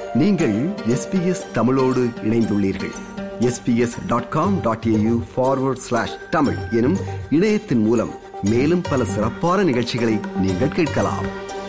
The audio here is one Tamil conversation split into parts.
நீங்கள் எஸ்பிஎஸ் தமிழோடு இணைந்துள்ளீர்கள் SBS dot com dot AU forward slash Tamil எனும் இணையத்தின் மூலம் மேலும் பல சிறப்பான நிகழ்ச்சிகளை நீங்கள் கேட்கலாம்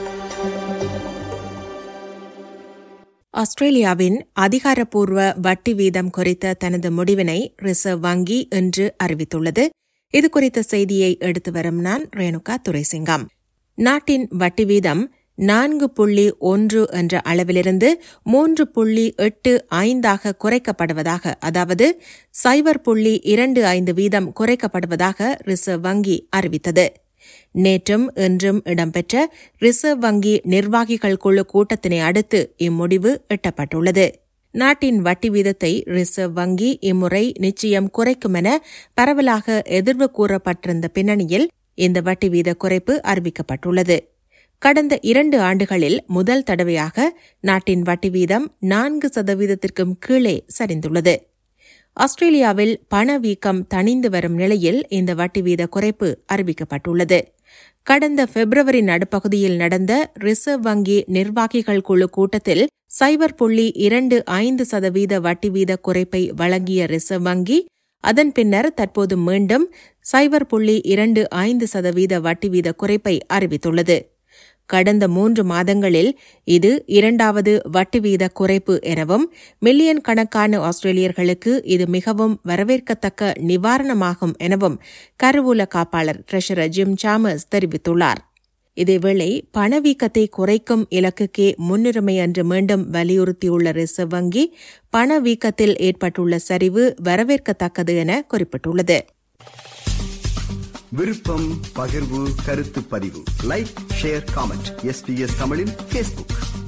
ஆஸ்திரேலியாவின் அதிகாரப்பூர்வ வட்டி வீதம் குறித்த தனது முடிவினை ரிசர்வ் வங்கி இன்று அறிவித்துள்ளது இது குறித்த செய்தியை எடுத்து வரும் நான் ரேணுகா துரைசிங்கம் நாட்டின் வட்டி வீதம் நான்கு புள்ளி ஒன்று என்ற அளவிலிருந்து மூன்று புள்ளி எட்டு ஐந்தாக குறைக்கப்படுவதாக அதாவது சைபர் புள்ளி இரண்டு ஐந்து வீதம் குறைக்கப்படுவதாக ரிசர்வ் வங்கி அறிவித்தது நேற்றும் இன்றும் இடம்பெற்ற ரிசர்வ் வங்கி நிர்வாகிகள் குழு கூட்டத்தினை அடுத்து இம்முடிவு எட்டப்பட்டுள்ளது நாட்டின் வட்டி வீதத்தை ரிசர்வ் வங்கி இம்முறை நிச்சயம் குறைக்கும் என பரவலாக எதிர்வு கூறப்பட்டிருந்த பின்னணியில் இந்த வட்டி வீத குறைப்பு அறிவிக்கப்பட்டுள்ளது கடந்த இரண்டு ஆண்டுகளில் முதல் தடவையாக நாட்டின் வட்டி வீதம் நான்கு சதவீதத்திற்கும் கீழே சரிந்துள்ளது ஆஸ்திரேலியாவில் பணவீக்கம் தணிந்து வரும் நிலையில் இந்த வட்டி வீத குறைப்பு அறிவிக்கப்பட்டுள்ளது கடந்த பிப்ரவரி நடுப்பகுதியில் நடந்த ரிசர்வ் வங்கி நிர்வாகிகள் குழு கூட்டத்தில் சைபர் புள்ளி இரண்டு ஐந்து சதவீத வட்டி வீத குறைப்பை வழங்கிய ரிசர்வ் வங்கி அதன் பின்னர் தற்போது மீண்டும் சைபர் புள்ளி இரண்டு ஐந்து சதவீத வட்டி வீத குறைப்பை அறிவித்துள்ளது கடந்த மூன்று மாதங்களில் இது இரண்டாவது வட்டி வீத குறைப்பு எனவும் மில்லியன் கணக்கான ஆஸ்திரேலியர்களுக்கு இது மிகவும் வரவேற்கத்தக்க நிவாரணமாகும் எனவும் கருவூல காப்பாளர் ட்ரெஷரர் ஜிம் சாமர்ஸ் தெரிவித்துள்ளார் இதேவேளை பணவீக்கத்தை குறைக்கும் இலக்குக்கே முன்னுரிமை என்று மீண்டும் வலியுறுத்தியுள்ள ரிசர்வ் வங்கி பணவீக்கத்தில் ஏற்பட்டுள்ள சரிவு வரவேற்கத்தக்கது என குறிப்பிட்டுள்ளது விருப்பம் பகிர்வு கருத்து பதிவு லைக் ஷேர் காமெண்ட் எஸ்பிஎஸ் தமிழின் ஃபேஸ்புக்